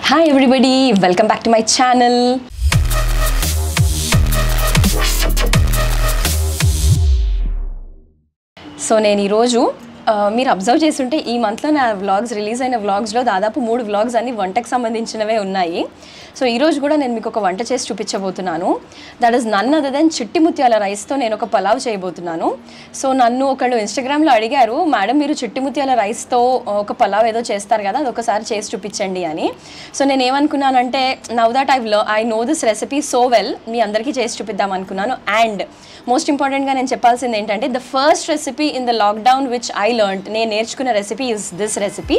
hi everybody welcome back to my channel so నేను ఈరోజు ఆ, మీరు అబ్జర్వ్ చేస్తుంటే ఈ మంత్లో నా వ్లాగ్స్ రిలీజ్ అయిన వ్లాగ్స్లో దాదాపు మూడు వ్లాగ్స్ అన్ని వంటకు సంబంధించినవే ఉన్నాయి సో ఈరోజు కూడా నేను మీకు ఒక వంట చేసి చూపించబోతున్నాను that is none other than చిట్టి ముత్యాల రైస్తో నేను ఒక పలావ్ చేయబోతున్నాను సో నన్ను ఒకళ్ళు ఇన్స్టాగ్రామ్లో అడిగారు మేడం మీరు చిట్టి ముత్యాల రైస్తో ఒక పలావ్ ఏదో చేస్తారు కదా అది ఒకసారి చేసి చూపించండి అని సో నేను ఏమనుకున్నానంటే now that I I know this recipe so well మీ అందరికీ చేసి చూపిద్దాం అనుకున్నాను అండ్ మోస్ట్ ఇంపార్టెంట్గా నేను చెప్పాల్సింది ఏంటంటే the first recipe in the lockdown which I learn నేను నేర్చుకున్న రెసిపీ ఇస్ దిస్ రెసిపీ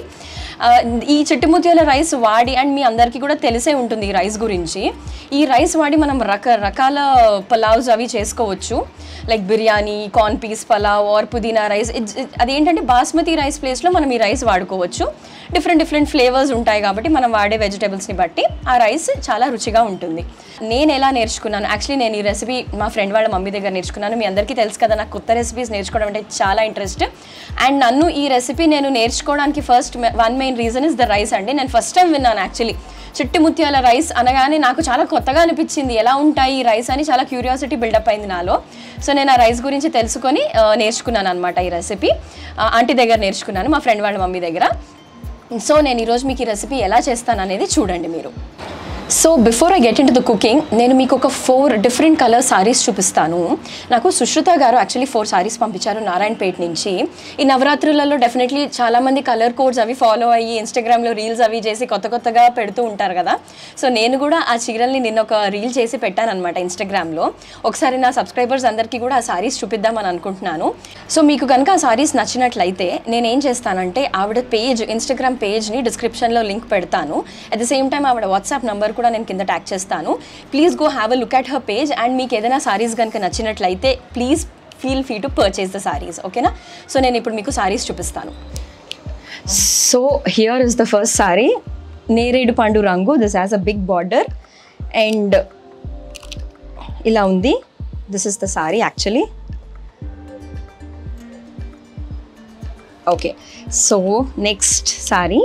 ఈ చిట్టుముత్యాల రైస్ వాడి అండ్ మీ అందరికీ కూడా తెలిసే ఉంటుంది ఈ రైస్ గురించి ఈ రైస్ వాడి మనం రకరకాల పలావ్స్ అవి చేసుకోవచ్చు like biryani corn peas pulao or పుదీనా రైస్ అదేంటంటే బాస్మతి రైస్ ప్లేస్లో మనం ఈ రైస్ వాడుకోవచ్చు డిఫరెంట్ డిఫరెంట్ ఫ్లేవర్స్ ఉంటాయి కాబట్టి మనం వాడే వెజిటేబుల్స్ని బట్టి ఆ రైస్ చాలా రుచిగా ఉంటుంది నేను ఎలా నేర్చుకున్నాను యాక్చువల్లీ నేను ఈ రెసిపీ మా ఫ్రెండ్ వాళ్ళ మమ్మీ దగ్గర నేర్చుకున్నాను మీ అందరికీ తెలుసు కదా నాకు కొత్త రెసిపీస్ నేర్చుకోవడం అంటే చాలా ఇంట్రెస్ట్ అండ్ నన్ను ఈ రెసిపీ నేను నేర్చుకోవడానికి first one main reason is the rice అండి నేను ఫస్ట్ టైం విన్నాను యాక్చువల్లీ చిట్టి ముత్యాల రైస్ అనగానే నాకు చాలా కొత్తగా అనిపించింది ఎలా ఉంటాయి ఈ రైస్ అని చాలా క్యూరియాసిటీ బిల్డప్ అయింది నాలో సో నేను ఆ రైస్ గురించి తెలుసుకొని ఆ, నేర్చుకున్నాను అనమాట ఈ రెసిపీ ఆంటీ దగ్గర నేర్చుకున్నాను మా ఫ్రెండ్ వాళ్ళ మమ్మీ దగ్గర సో నేను ఈరోజు మీకు ఈ రెసిపీ ఎలా చేస్తాను అనేది చూడండి మీరు so before I get into the cooking నేను మీకు ఒక ఫోర్ డిఫరెంట్ కలర్ సారీస్ చూపిస్తాను నాకు సుశ్రుత గారు యాక్చువల్లీ ఫోర్ సారీస్ పంపించారు నారాయణపేట నుంచి ఈ నవరాత్రులలో డెఫినెట్లీ చాలామంది కలర్ కోడ్స్ అవి ఫాలో అయ్యి ఇన్స్టాగ్రామ్లో రీల్స్ అవి చేసి కొత్త కొత్తగా పెడుతూ ఉంటారు కదా సో నేను కూడా ఆ చీరల్ని నిన్న ఒక రీల్ చేసి పెట్టాను అనమాట ఇన్స్టాగ్రామ్లో ఒకసారి నా సబ్స్క్రైబర్స్ అందరికీ కూడా ఆ సారీస్ చూపిద్దామని అనుకుంటున్నాను సో మీకు కనుక ఆ సారీస్ నచ్చినట్లయితే నేను ఏం చేస్తానంటే ఆవిడ పేజ్ ఇన్స్టాగ్రామ్ పేజ్ని డిస్క్రిప్షన్లో లింక్ పెడతాను అట్ ద సేమ్ టైం ఆవిడ వాట్సాప్ నంబర్ కూడా నేను కింద ట్యాగ్ చేస్తాను please go have a look at her page and మీకు ఏదైనా సారీస్ కనుక నచ్చినట్లయితే please feel free to purchase the saris ఓకేనా సో నేను ఇప్పుడు మీకు సారీస్ చూపిస్తాను so here is the first sari నేరేడు పండు రంగు this has a big border and ఇలా ఉంది this is the sari actually okay so next sari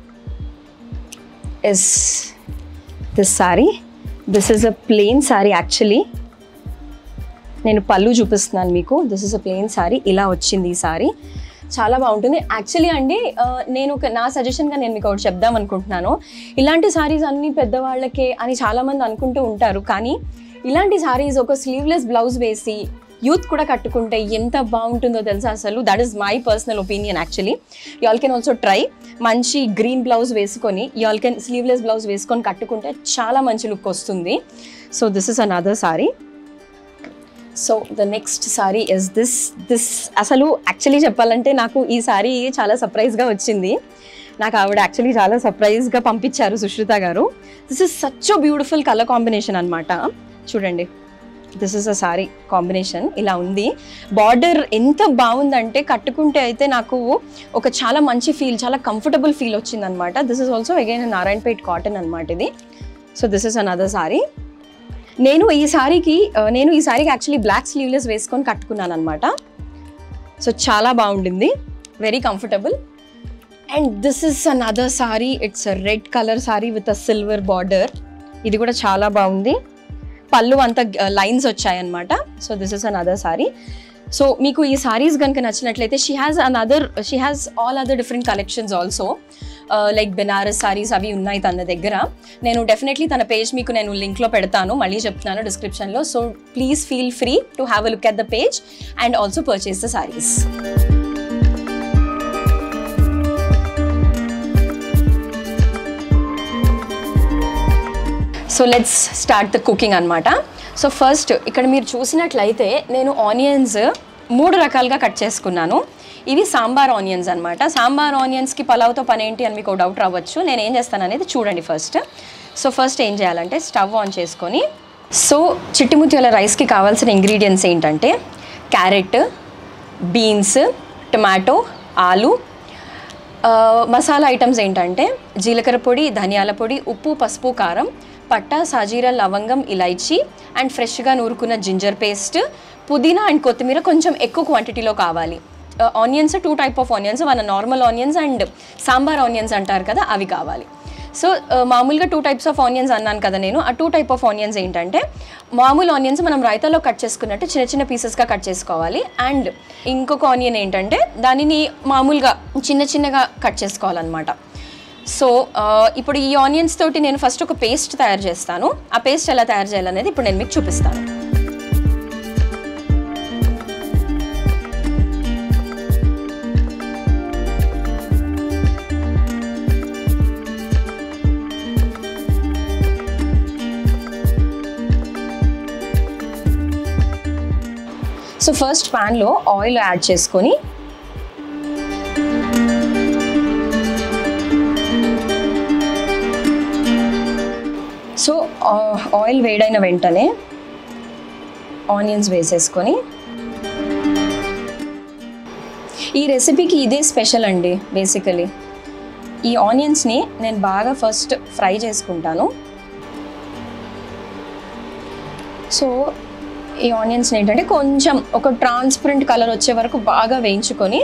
is this sari this is a plain sari actually నేను పళ్ళు చూపిస్తున్నాను మీకు this is a plain sari ఇలా వచ్చింది ఈ సారీ చాలా బాగుంటుంది యాక్చువల్లీ అండి ఆ, నేను ఒక నా సజెషన్గా నేను మీకు ఒకటి చెప్దాం అనుకుంటున్నాను ఇలాంటి సారీస్ అన్ని పెద్దవాళ్ళకే అని చాలామంది అనుకుంటూ ఉంటారు కానీ ఇలాంటి సారీస్ ఒక స్లీవ్లెస్ బ్లౌజ్ వేసి యూత్ కూడా కట్టుకుంటే ఎంత బాగుంటుందో తెలుసా అసలు that is my personal opinion actually all can also try మంచి గ్రీన్ బ్లౌజ్ వేసుకొని ఆల్ కెన్ స్లీవ్లెస్ బ్లౌజ్ వేసుకొని కట్టుకుంటే చాలా మంచి లుక్ వస్తుంది so this is another sari so the next sari is this this అసలు యాక్చువల్లీ చెప్పాలంటే నాకు ఈ సారీ చాలా సర్ప్రైజ్గా వచ్చింది నాకు ఆవిడ యాక్చువల్లీ చాలా సర్ప్రైజ్గా పంపించారు సుశ్రుత గారు this is such beautiful colour combination అనమాట చూడండి this is a sari combination ఇలా ఉంది బార్డర్ ఎంత బాగుందంటే కట్టుకుంటే అయితే నాకు ఒక చాలా మంచి ఫీల్ చాలా కంఫర్టబుల్ ఫీల్ వచ్చిందనమాట this is also again Narayanpet cotton అనమాట ఇది so this is another sari నేను ఈ సారీకి ఆ, నేను ఈ సారీకి యాక్చువల్లీ బ్లాక్ స్లీవ్లెస్ వేసుకొని కట్టుకున్నాను అనమాట సో చాలా బాగుండింది very comfortable and this is another sari it's red colour sari with a silver border ఇది కూడా చాలా బాగుంది పళ్ళు అంత లైన్స్ వచ్చాయన్నమాట so this is another sari so మీకు ఈ సారీస్ కనుక నచ్చినట్లయితే she has another she has all other different collections also like Banaras saris అవి ఉన్నాయి తన దగ్గర నేను డెఫినెట్లీ తన పేజ్ మీకు నేను లింక్లో పెడతాను మళ్ళీ చెప్తున్నాను డిస్క్రిప్షన్లో so please feel free to have a look at the page and also purchase the saris so let's start the cooking అనమాట సో ఫస్ట్ ఇక్కడ మీరు చూసినట్లయితే నేను ఆనియన్స్ మూడు రకాలుగా కట్ చేసుకున్నాను ఇవి సాంబార్ ఆనియన్స్ అనమాట సాంబార్ ఆనియన్స్కి పలావ్తో పని ఏంటి అని మీకు డౌట్ రావచ్చు నేను ఏం చేస్తాను అనేది చూడండి ఫస్ట్ సో ఫస్ట్ ఏం చేయాలంటే స్టవ్ ఆన్ చేసుకొని సో చిట్టిముత్యాల రైస్కి కావాల్సిన ఇంగ్రీడియంట్స్ ఏంటంటే క్యారెట్ బీన్స్ టొమాటో ఆలు ఆ, మసాలా ఐటమ్స్ ఏంటంటే జీలకర్ర పొడి ధనియాల పొడి ఉప్పు పసుపు కారం పట్టా సాజీరా లవంగం ఇలైచి అండ్ ఫ్రెష్గా నూరుకున్న జింజర్ పేస్ట్ పుదీనా అండ్ కొత్తిమీర కొంచెం ఎక్కువ క్వాంటిటీలో కావాలి onions two type of onions మన normal onions and sambar onions అంటారు కదా అవి కావాలి సో మామూలుగా టూ టైప్స్ ఆఫ్ ఆనియన్స్ అన్నాను కదా నేను ఆ టూ టైప్ ఆఫ్ ఆనియన్స్ ఏంటంటే మామూలు ఆనియన్స్ మనం రైతాలో కట్ చేసుకున్నట్టు చిన్న చిన్న పీసెస్గా కట్ చేసుకోవాలి అండ్ ఇంకొక ఆనియన్ ఏంటంటే దానిని మామూలుగా చిన్న చిన్నగా కట్ చేసుకోవాలన్నమాట సో ఆ, ఇప్పుడు ఈ ఆనియన్స్ తోటి నేను ఫస్ట్ ఒక పేస్ట్ తయారు చేస్తాను ఆ పేస్ట్ ఎలా తయారు చేయాలనేది ఇప్పుడు నేను మీకు చూపిస్తాను సో ఫస్ట్ ప్యాన్లో ఆయిల్ యాడ్ చేసుకొని సో ఆయిల్ వేడైన వెంటనే ఆనియన్స్ వేసేసుకొని ఈ రెసిపీకి ఇదే స్పెషల్ అండి బేసికలీ ఈ ఆనియన్స్ని నేను బాగా ఫస్ట్ ఫ్రై చేసుకుంటాను సో ఈ ఆనియన్స్ని ఏంటంటే కొంచెం ఒక ట్రాన్స్పరెంట్ కలర్ వచ్చే వరకు బాగా వేయించుకొని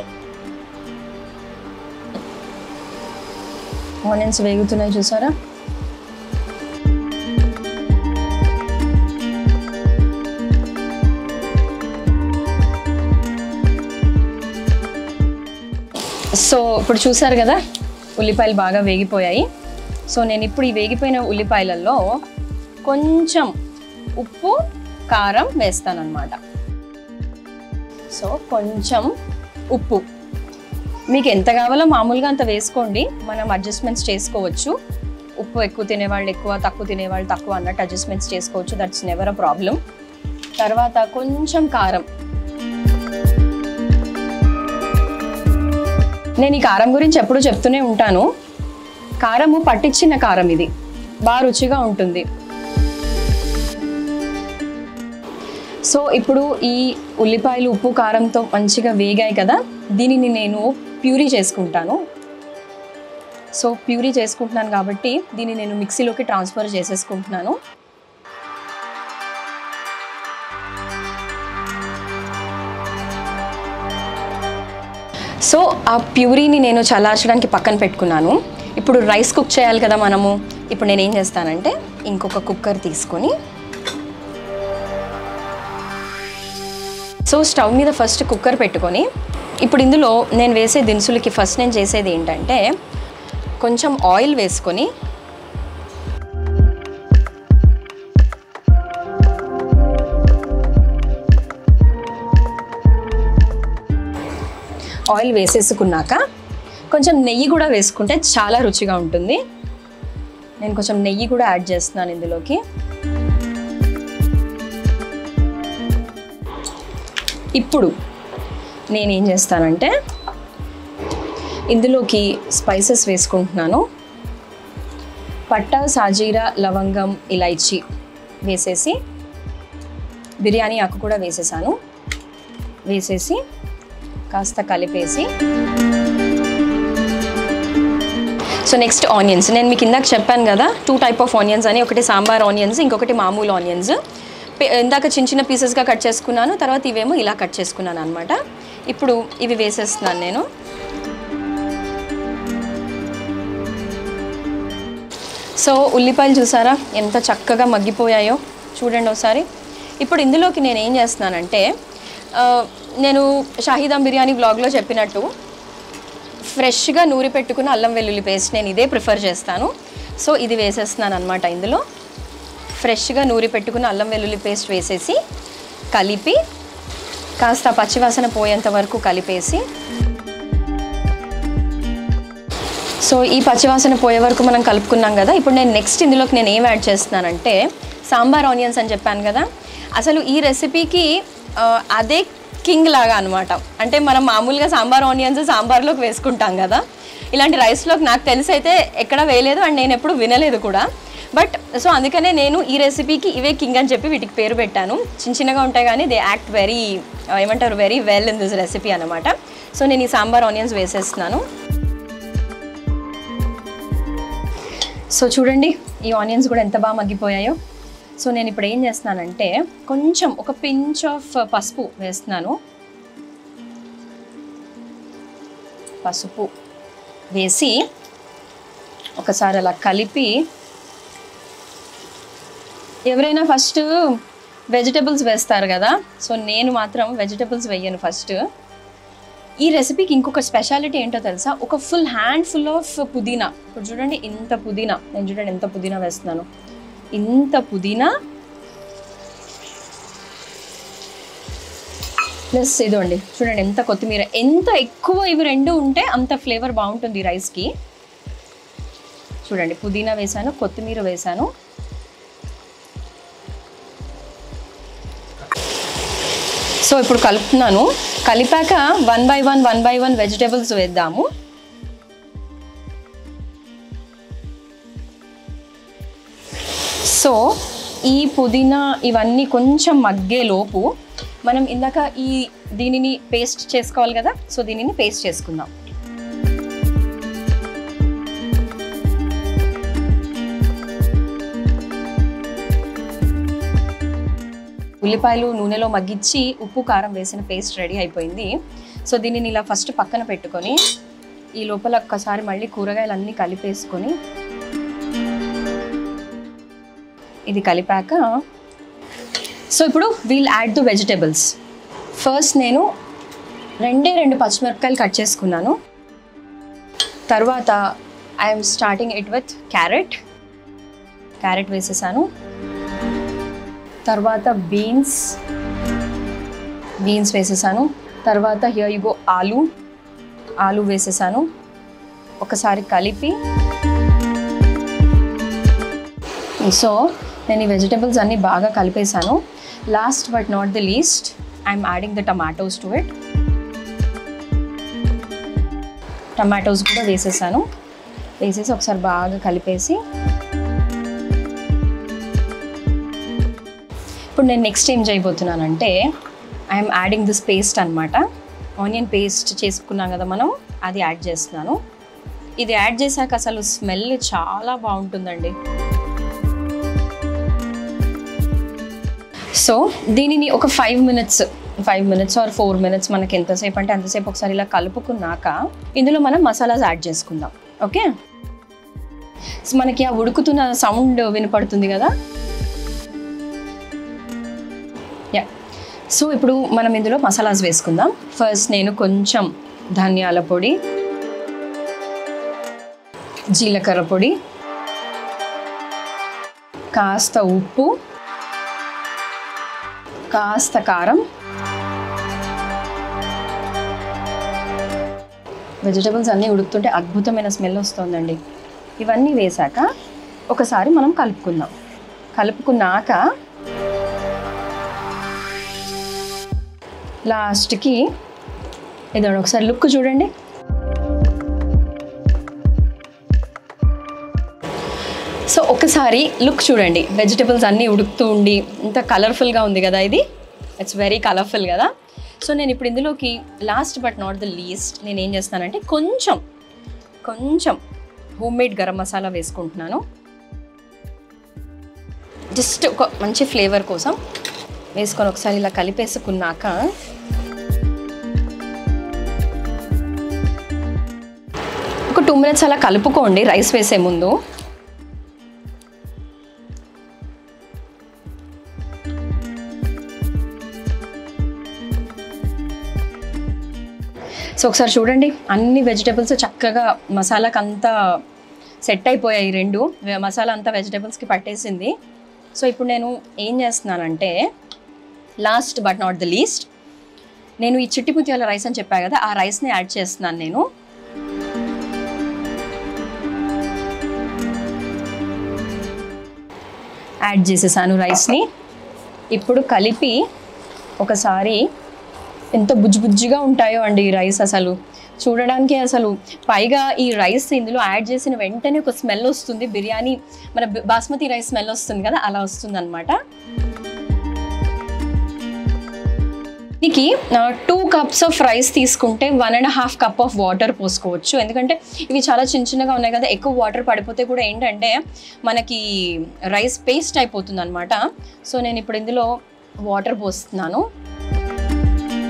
ఆనియన్స్ వేగుతున్నాయి చూసారా సో ఇప్పుడు చూసారు కదా ఉల్లిపాయలు బాగా వేగిపోయాయి సో నేను ఇప్పుడు ఈ వేగిపోయిన ఉల్లిపాయలలో కొంచెం ఉప్పు కారం వేస్తానన్నమాట సో కొంచెం ఉప్పు మీకు ఎంత కావాలో మామూలుగా అంత వేసుకోండి మనం అడ్జస్ట్మెంట్స్ చేసుకోవచ్చు ఉప్పు ఎక్కువ తినేవాళ్ళు ఎక్కువ తక్కువ తినేవాళ్ళు తక్కువ అన్నట్టు అడ్జస్ట్మెంట్స్ చేసుకోవచ్చు దట్స్ నెవర్ అ ప్రాబ్లం తర్వాత కొంచెం కారం నేను ఈ కారం గురించి ఎప్పుడూ చెప్తూనే ఉంటాను కారము పట్టించిన కారం ఇది బాగా రుచిగా ఉంటుంది సో ఇప్పుడు ఈ ఉల్లిపాయలు ఉప్పు కారంతో మంచిగా వేగాయి కదా దీనిని నేను ప్యూరీ చేసుకుంటాను సో ప్యూరీ చేసుకుంటున్నాను కాబట్టి దీన్ని నేను మిక్సీలోకి ట్రాన్స్ఫర్ చేసేసుకుంటున్నాను సో ఆ ప్యూరీని నేను చల్లార్చడానికి పక్కన పెట్టుకున్నాను ఇప్పుడు రైస్ కుక్ చేయాలి కదా మనము ఇప్పుడు నేను ఏం చేస్తానంటే ఇంకొక కుక్కర్ తీసుకొని సో స్టవ్ మీద ఫస్ట్ కుక్కర్ పెట్టుకొని ఇప్పుడు ఇందులో నేను వేసే దినుసులకి ఫస్ట్ నేను చేసేది ఏంటంటే కొంచెం ఆయిల్ వేసుకొని ఆయిల్ వేసేసుకున్నాక కొంచెం నెయ్యి కూడా వేసుకుంటే చాలా రుచిగా ఉంటుంది నేను కొంచెం నెయ్యి కూడా యాడ్ చేస్తున్నాను ఇందులోకి ఇప్పుడు నేనేం చేస్తానంటే ఇందులోకి స్పైసెస్ వేసుకుంటున్నాను పట్టా సాజీరా లవంగం ఇలైచి వేసేసి బిర్యానీ ఆకు కూడా వేసేసాను వేసేసి కాస్త కలిపేసి సో నెక్స్ట్ ఆనియన్స్ నేను మీకు ఇందాక చెప్పాను కదా టూ టైప్ ఆఫ్ ఆనియన్స్ అని ఒకటి సాంబార్ ఆనియన్స్ ఇంకొకటి మామూలు ఆనియన్స్ పే- ఇందాక చిన్న చిన్న పీసెస్గా కట్ చేసుకున్నాను తర్వాత ఇవేమో ఇలా కట్ చేసుకున్నాను అనమాట ఇప్పుడు ఇవి వేసేస్తున్నాను నేను సో ఉల్లిపాయలు చూసారా ఎంత చక్కగా మగ్గిపోయాయో చూడండి ఒకసారి ఇప్పుడు ఇందులోకి నేను ఏం చేస్తున్నానంటే ఆ, నేను షాహీదమ్ బిర్యానీ బ్లాగ్లో చెప్పినట్టు ఫ్రెష్గా నూరి పెట్టుకున్న అల్లం వెల్లుల్లి పేస్ట్ నేను ఇదే ప్రిఫర్ చేస్తాను సో ఇది వేసేస్తున్నాను అనమాట ఇందులో ఫ్రెష్గా నూరి పెట్టుకున్న అల్లం వెల్లుల్లి పేస్ట్ వేసేసి కలిపి కాస్త పచ్చివాసన పోయేంత వరకు కలిపేసి సో ఈ పచ్చివాసన పోయే వరకు మనం కలుపుకున్నాం కదా ఇప్పుడు నేను నెక్స్ట్ ఇందులోకి నేను ఏం యాడ్ చేస్తున్నానంటే సాంబార్ ఆనియన్స్ అని చెప్పాను కదా అసలు ఈ రెసిపీకి ఆ, అదే కింగ్ లాగా అనమాట అంటే మనం మామూలుగా సాంబార్ ఆనియన్స్ సాంబార్లోకి వేసుకుంటాం కదా ఇలాంటి రైస్లోకి నాకు తెలిసి అయితే ఎక్కడ వేయలేదు అండ్ నేను ఎప్పుడు వినలేదు కూడా బట్ సో అందుకనే నేను ఈ రెసిపీకి ఇవే కింగ్ అని చెప్పి వీటికి పేరు పెట్టాను చిన్న చిన్నగా ఉంటాయి కానీ దే యాక్ట్ వెరీ ఏమంటారు very well in this recipe అనమాట సో నేను ఈ సాంబార్ ఆనియన్స్ వేసేస్తున్నాను సో చూడండి ఈ ఆనియన్స్ కూడా ఎంత బాగా మగ్గిపోయాయో సో నేను ఇప్పుడు ఏం చేస్తున్నానంటే కొంచెం ఒక పించ్ ఆఫ్ పసుపు వేస్తున్నాను పసుపు వేసి ఒకసారి అలా కలిపి ఎవరైనా ఫస్ట్ వెజిటబుల్స్ వేస్తారు కదా సో నేను మాత్రం వెజిటబుల్స్ వేయను ఫస్ట్ ఈ రెసిపీకి ఇంకొక స్పెషాలిటీ ఏంటో తెలుసా ఒక ఫుల్ హ్యాండ్ ఫుల్ ఆఫ్ పుదీనా ఇప్పుడు చూడండి ఇంత పుదీనా నేను చూడండి ఎంత పుదీనా వేస్తున్నాను ఇంత పుదీనా ప్లస్ ఇదండి చూడండి ఎంత కొత్తిమీర ఎంత ఎక్కువ ఇవి రెండు ఉంటే అంత ఫ్లేవర్ బాగుంటుంది రైస్కి చూడండి పుదీనా వేసాను కొత్తిమీర వేసాను సో ఇప్పుడు కలుపుతున్నాను కలిపాక one by one one by one vegetables వేద్దాము సో ఈ పుదీనా ఇవన్నీ కొంచెం మగ్గేలోపు మనం ఇందాక ఈ దీనిని పేస్ట్ చేసుకోవాలి కదా సో దీనిని పేస్ట్ చేసుకుందాం ఉల్లిపాయలు నూనెలో మగ్గించి ఉప్పు కారం వేసిన పేస్ట్ రెడీ అయిపోయింది సో దీనిని ఇలా ఫస్ట్ పక్కన పెట్టుకొని ఈ లోపల ఒక్కసారి మళ్ళీ కూరగాయలన్నీ కలిపేసుకొని ఇది కలిపాక సో ఇప్పుడు we'll add the vegetables first నేను రెండే రెండు పచ్చిమిరపకాయలు కట్ చేసుకున్నాను తర్వాత I'm starting it with carrot carrot వేసేసాను తర్వాత బీన్స్ బీన్స్ వేసేసాను తర్వాత హియర్ యు గో ఆలు ఆలు వేసేసాను ఒకసారి కలిపి సో నేను ఈ వెజిటేబుల్స్ అన్నీ బాగా కలిపేశాను last but not the least I'm adding the tomatoes to it tomatoes కూడా వేసేసాను వేసేసి ఒకసారి బాగా కలిపేసి ఇప్పుడు నేను నెక్స్ట్ ఏం చేయబోతున్నానంటే ఐఎమ్ యాడింగ్ దిస్ పేస్ట్ అనమాట ఆనియన్ పేస్ట్ చేసుకున్నాం కదా మనం అది యాడ్ చేస్తున్నాను ఇది యాడ్ చేశాక అసలు స్మెల్ చాలా బాగుంటుందండి సో దీనిని ఒక five minutes five minutes or four minutes మనకి ఎంతసేపు అంటే అంతసేపు ఒకసారి ఇలా కలుపుకున్నాక ఇందులో మనం మసాలాస్ యాడ్ చేసుకుందాం ఓకే సో మనకి ఆ ఉడుకుతున్న సౌండ్ వినపడుతుంది కదా యా సో ఇప్పుడు మనం ఇందులో మసాలాస్ వేసుకుందాం ఫస్ట్ నేను కొంచెం ధనియాల పొడి జీలకర్ర పొడి కాస్త ఉప్పు కాస్త కారం వెజిటబుల్స్ అన్నీ ఉడుకుతుంటే అద్భుతమైన స్మెల్ వస్తుందండి ఇవన్నీ వేశాక ఒకసారి మనం కలుపుకుందాం కలుపుకున్నాక లాస్ట్కి ఇదండి ఒకసారి లుక్ చూడండి సో ఒకసారి లుక్ చూడండి వెజిటబుల్స్ అన్నీ ఉడుకుతూ ఉండి ఇంత కలర్ఫుల్గా ఉంది కదా ఇది ఇట్స్ వెరీ కలర్ఫుల్ కదా సో నేను ఇప్పుడు ఇందులోకి last but not the least నేను ఏం చేస్తానంటే కొంచెం కొంచెం హోమ్ మేడ్ గరం మసాలా వేసుకుంటున్నాను జస్ట్ ఒక మంచి ఫ్లేవర్ కోసం వేసుకొని ఒకసారి ఇలా కలిపేసుకున్నాక ఒక టూ మినిట్స్ అలా కలుపుకోండి రైస్ వేసే ముందు సో ఒకసారి చూడండి అన్ని వెజిటేబుల్స్ చక్కగా మసాలాకి అంతా సెట్ అయిపోయాయి రెండు వె- మసాలా అంతా వెజిటేబుల్స్కి పట్టేసింది సో ఇప్పుడు నేను ఏం చేస్తున్నానంటే last but not the least నేను ఈ చిట్టి ముత్యాల రైస్ అని చెప్పా కదా ఆ రైస్ని యాడ్ చేస్తున్నాను నేను యాడ్ చేసేసాను రైస్ని ఇప్పుడు కలిపి ఒకసారి ఎంత బుజ్జి బుజ్జిగా ఉంటాయో అండి ఈ రైస్ అసలు చూడడానికి అసలు పైగా ఈ రైస్ ఇందులో యాడ్ చేసిన వెంటనే ఒక స్మెల్ వస్తుంది బిర్యానీ మన బ- బాస్మతి రైస్ స్మెల్ వస్తుంది కదా అలా వస్తుంది అనమాట దీనికి టూ కప్స్ ఆఫ్ రైస్ తీసుకుంటే one and half cup of water పోసుకోవచ్చు ఎందుకంటే ఇవి చాలా చిన్న చిన్నగా ఉన్నాయి కదా ఎక్కువ వాటర్ పడిపోతే కూడా ఏంటంటే మనకి రైస్ పేస్ట్ అయిపోతుంది అనమాట సో నేను ఇప్పుడు ఇందులో వాటర్ పోస్తున్నాను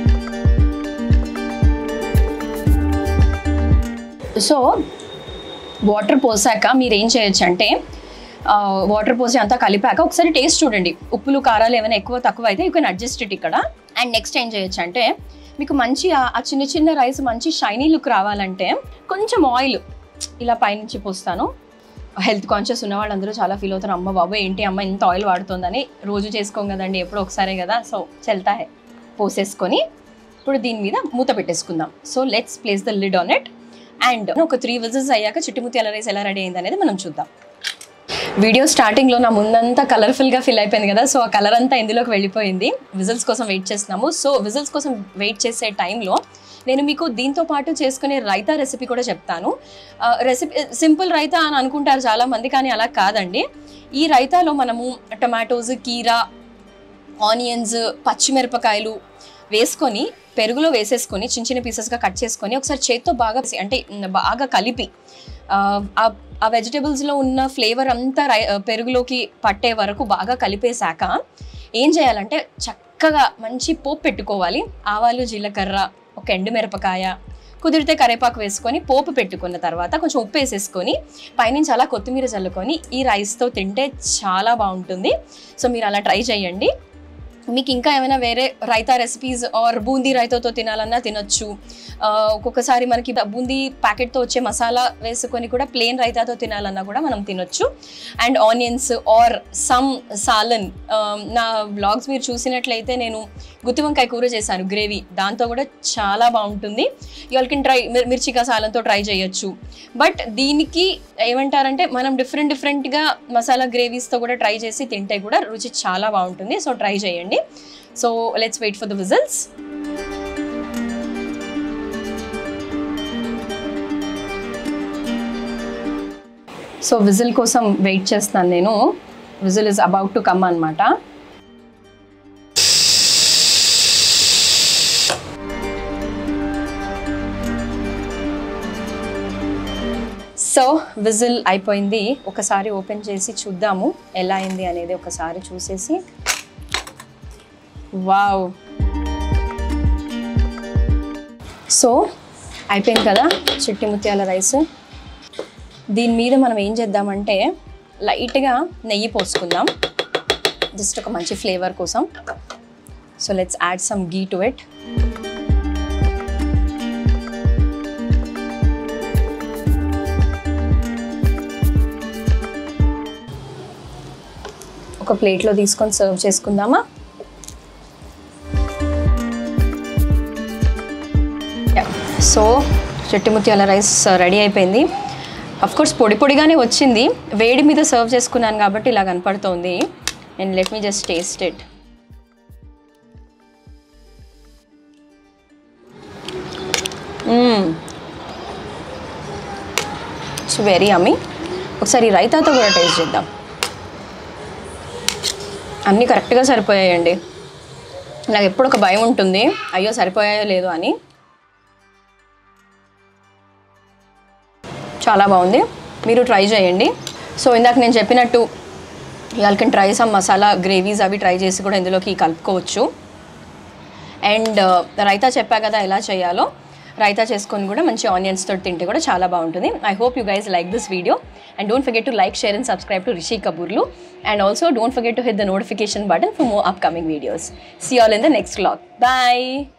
సో వాటర్ పోసాక మీరు ఏం చేయొచ్చు అంటే వాటర్ పోసి అంతా కలిపాక ఒకసారి టేస్ట్ చూడండి ఉప్పులు కారాలు ఏమైనా ఎక్కువ తక్కువ అయితే యూ కెన్ అడ్జస్ట్ ఇట్ ఇక్కడ అండ్ నెక్స్ట్ ఏం చేయొచ్చు అంటే మీకు మంచి ఆ ఆ చిన్న చిన్న రైస్ మంచి షైనీ లుక్ రావాలంటే కొంచెం ఆయిల్ ఇలా పైనుంచి పోస్తాను హెల్త్ కాన్షియస్ ఉన్న వాళ్ళందరూ చాలా ఫీల్ అవుతారు అమ్మ బాబు ఏంటి అమ్మ ఇంత ఆయిల్ వాడుతుందని రోజు చేసుకోం కదండి ఎప్పుడో ఒకసారే కదా సో చెల్తా హే పోసేసుకొని ఇప్పుడు దీని మీద మూత పెట్టేసుకుందాం so let's place the lid on it and ఒక త్రీ విజిల్స్ అయ్యాక చిట్టుముత్యాల రైస్ ఎలా రెడీ అయింది అనేది మనం చూద్దాం వీడియో స్టార్టింగ్లో నా ముందంతా కలర్ఫుల్గా ఫిల్ అయిపోయింది కదా సో ఆ కలర్ అంతా ఇందులోకి వెళ్ళిపోయింది విజిల్స్ కోసం వెయిట్ చేస్తున్నాము సో విజిల్స్ కోసం వెయిట్ చేసే టైంలో నేను మీకు దీంతో పాటు చేసుకునే రైతా రెసిపీ కూడా చెప్తాను రెసిపీ సింపుల్ రైతా అని అనుకుంటారు చాలామంది కానీ అలా కాదండి ఈ రైతాలో మనము టమాటోస్ కీరా ఆనియన్స్ పచ్చిమిరపకాయలు వేసుకొని పెరుగులో వేసేసుకొని చిన్న చిన్న పీసెస్గా కట్ చేసుకొని ఒకసారి చేత్తో బాగా అంటే బాగా కలిపి ఆ, ఆ- ఆ వెజిటేబుల్స్లో ఉన్న ఫ్లేవర్ అంతా రై పెరుగులోకి పట్టే వరకు బాగా కలిపేశాక ఏం చేయాలంటే చక్కగా మంచి పోపు పెట్టుకోవాలి ఆవాలు జీలకర్ర ఒక ఎండుమిరపకాయ కుదిరితే కరేపాకు వేసుకొని పోపు పెట్టుకున్న తర్వాత కొంచెం ఉప్పు వేసేసుకొని పైనుంచి అలా కొత్తిమీర చల్లుకొని ఈ రైస్తో తింటే చాలా బాగుంటుంది సో మీరు అలా ట్రై చేయండి మీకు ఇంకా ఏమైనా వేరే రైతా రెసిపీస్ ఆర్ బూందీ రైతాతో తినాలన్నా తినొచ్చు ఆ, ఒక్కొక్కసారి మనకి బూందీ ప్యాకెట్తో వచ్చే మసాలా వేసుకొని కూడా ప్లేన్ రైతాతో తినాలన్నా కూడా మనం తినొచ్చు and onions or some salan నా బ్లాగ్స్ మీరు చూసినట్లయితే నేను గుత్తి వంకాయ కూర చేశాను గ్రేవీ దాంతో కూడా చాలా బాగుంటుంది ఇవాళ ట్రై మిర్చికా సాలంతో ట్రై చేయొచ్చు బట్ దీనికి ఏమంటారంటే మనం డిఫరెంట్ డిఫరెంట్గా మసాలా గ్రేవీస్తో కూడా ట్రై చేసి తింటే కూడా రుచి చాలా బాగుంటుంది సో ట్రై చేయండి so let's wait for the whistles so whistle కోసం వెయిట్ చేస్తాను నేను whistle is about to come అనమాట సో విజిల్ అయిపోయింది ఒకసారి ఓపెన్ చేసి చూద్దాము ఎలా అయింది అనేది ఒకసారి చూసేసి వావ్ సో అయిపోయింది కదా చిట్టి ముత్యాల రైస్ దీని మీద మనం ఏం చేద్దామంటే లైట్గా నెయ్యి పోసుకుందాం జస్ట్ ఒక మంచి ఫ్లేవర్ కోసం so let's add some ghee to it ఒక ప్లేట్లో తీసుకొని సర్వ్ చేసుకుందామా సో చెట్టి ముత్యాల రైస్ రెడీ అయిపోయింది అఫ్ కోర్స్ పొడి పొడిగానే వచ్చింది వేడి మీద సర్వ్ చేసుకున్నాను కాబట్టి ఇలా కనపడుతోంది and let me just taste it it's very yummy ఒకసారి ఈ రైతాతో కూడా టేస్ట్ చేద్దాం అన్నీ కరెక్ట్గా సరిపోయాయండి నాకు ఎప్పుడు ఒక భయం ఉంటుంది అయ్యో సరిపోయాయో లేదో అని చాలా బాగుంది మీరు ట్రై చేయండి సో ఇందాక నేను చెప్పినట్టు ఇవాళ ట్రై సమ్ మసాలా గ్రేవీస్ అవి ట్రై చేసి కూడా ఇందులోకి కలుపుకోవచ్చు అండ్ రైతా చెప్పా కదా ఎలా చేయాలో రైతా చేసుకొని కూడా మంచి ఆనియన్స్ తోటి తింటే కూడా చాలా బాగుంటుంది I hope you guys like this video and don't forget to like share and subscribe to Rishi Kaburlu and also don't forget to hit the notification button for more upcoming videos see all in the next vlog bye